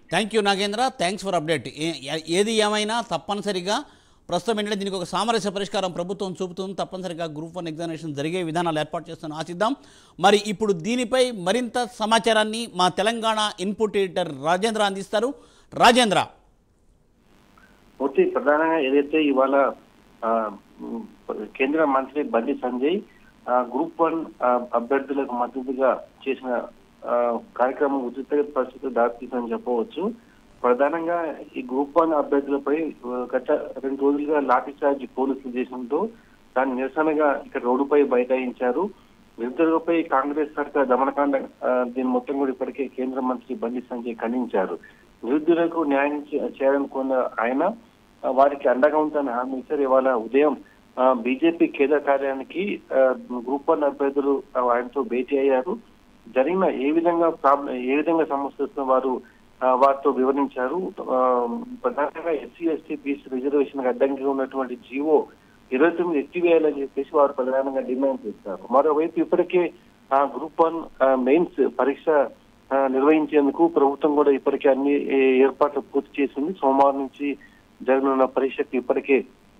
thank you Nagendra thanks for update ఏ- ఏ- ఏది ఏమైనా తప్పనిసరిగా ప్రస్తుతం ఏంటంటే దీనికి ఒక సామరస్య పరిష్కారం ప్రభుత్వం చూపుతుంది తప్పనిసరిగా గ్రూప్ వన్ ఎగ్జామినేషన్ జరిగే విధానాలు ఏర్పాటు చేస్తున్న ఆశిద్దాం మరి ఇప్పుడు దీనిపై మరింత సమాచారాన్ని మా తెలంగాణ ఇన్పుట్ ఎడిటర్ రాజేంద్ర అందిస్తారు రాజేంద్ర పూర్తి ప్రధానంగా ఏదైతే ఇవాళ ఆ, ఉమ్, కేంద్ర మంత్రి బండి సంజయ్ ఆ, గ్రూప్ వన్ ఆ, అభ్యర్థులకు మద్దతుగా చేసిన ఆ, కార్యక్రమం ఉచిత పరిస్థితి దారితీసిందని చెప్పవచ్చు ప్రధానంగా ఈ గ్రూప్ వన్ అభ్యర్థులపై ఆ, గత రెండు రోజులుగా లాఠీ చార్జ్ పోలీసులు చేసడంతో దాని నిరసనగా ఇక్కడ రోడ్డుపై బైఠాయించారు నిరుద్యోగులపై కాంగ్రెస్ సర్కార్ దమనకాండ ఆ, దీని మొత్తం కూడా ఇప్పటికే కేంద్ర మంత్రి బండి సంజయ్ ఖండించారు నిరుద్యోగులకు న్యాయం చే- చేయాలనుకున్న ఆయన ఆ, వారికి అండగా ఉంటానని హామీ ఇచ్చారు ఇవాళ ఉదయం బీజేపీ కేంద్ర కార్యాలయానికి ఆ, గ్రూప్ వన్ అభ్యర్థులు ఆ, ఆయనతో భేటీ అయ్యారు జరిగిన ఏ విధంగా ప్రాబ్లం ఏ విధంగా సమస్య వస్తుందో వారు ఆ, వారితో వివరించారు ఆ, ప్రధానంగా ఎస్సీ ఎస్టీ బీసీ రిజర్వేషన్ అడ్డంకిగా ఉన్నటువంటి జీవో ఇరవై తొమ్మిది ఎత్తివేయాలని చెప్పేసి వారు ప్రధానంగా డిమాండ్ చేస్తారు మరోవైపు ఇప్పటికే ఆ గ్రూప్ వన్ మెయిన్స్ పరీక్ష ఆ, నిర్వహించేందుకు ప్రభుత్వం కూడా ఇప్పటికే అన్ని ఏ, ఏర్పాట్లు పూర్తి చేసింది సోమవారం నుంచి జరగనున్న పరీక్షకు ఇప్పటికే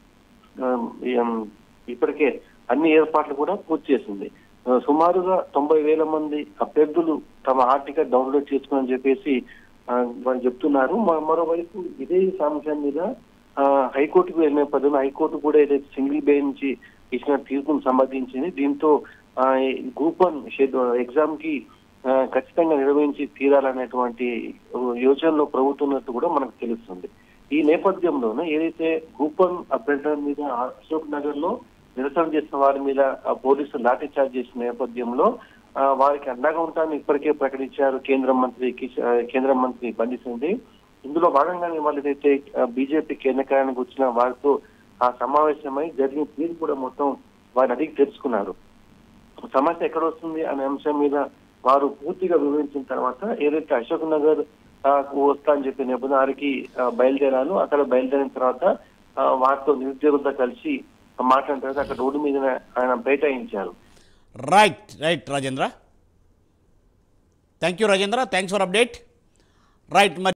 ఆ, ఏం, ఇప్పటికే అన్ని ఏర్పాట్లు కూడా పూర్తి చేసింది ఆ, సుమారుగా తొంభై వేల మంది అభ్యర్థులు తమ హాల్ టికెట్ డౌన్లోడ్ చేసుకుని చెప్పేసి ఆ, వాళ్ళు చెప్తున్నారు మ- మరోవైపు ఇదే అంశం మీద ఆ, హైకోర్టుకు వెళ్ళిన పదవి హైకోర్టు కూడా ఏదైతే సింగిల్ బెంచ్ ఇచ్చిన తీర్పును సంబంధించింది దీంతో ఆ, ఈ గ్రూప్ వన్ ఎగ్జామ్ కి ఆ, ఖచ్చితంగా నిర్వహించి తీరాలనేటువంటి యోచనలో ప్రభుత్వం ఉన్నట్టు కూడా మనకు తెలుస్తుంది ఈ నేపథ్యంలోనే ఏదైతే గ్రూప్ వన్ అభ్యర్థుల మీద అశోక్ నగర్ లో నిరసన చేసిన వారి మీద ఆ, పోలీసులు లాఠీ చార్జ్ చేసిన నేపథ్యంలో ఆ, వారికి అండగా ఉంటానని ఇప్పటికే ప్రకటించారు కేంద్ర మంత్రి కిష్- ఆ, కేంద్ర మంత్రి బండి సంజయ్ ఇందులో భాగంగానే వాళ్ళు ఏదైతే బీజేపీ కేంద్ర కార్యాలయానికి వచ్చిన వారితో ఆ సమావేశమై జరిగిన తీరు కూడా మొత్తం వారిని అడిగి తెలుసుకున్నారు సమస్య ఎక్కడ వస్తుంది అనే అంశం మీద వారు పూర్తిగా వివరించిన తర్వాత ఏదైతే అశోక్ నగర్ ఆ, కు వస్తా అని చెప్పి నిబంధనకి బయలుదేరాను అక్కడ బయలుదేరిన తర్వాత ఆ, వారితో నిరుద్యోగులతో కలిసి మాట్లాడిన తర్వాత అక్కడ రోడ్డు మీద ఆయన బైఠాయించారు right right Rajendra thank you Rajendra thanks for update right మరి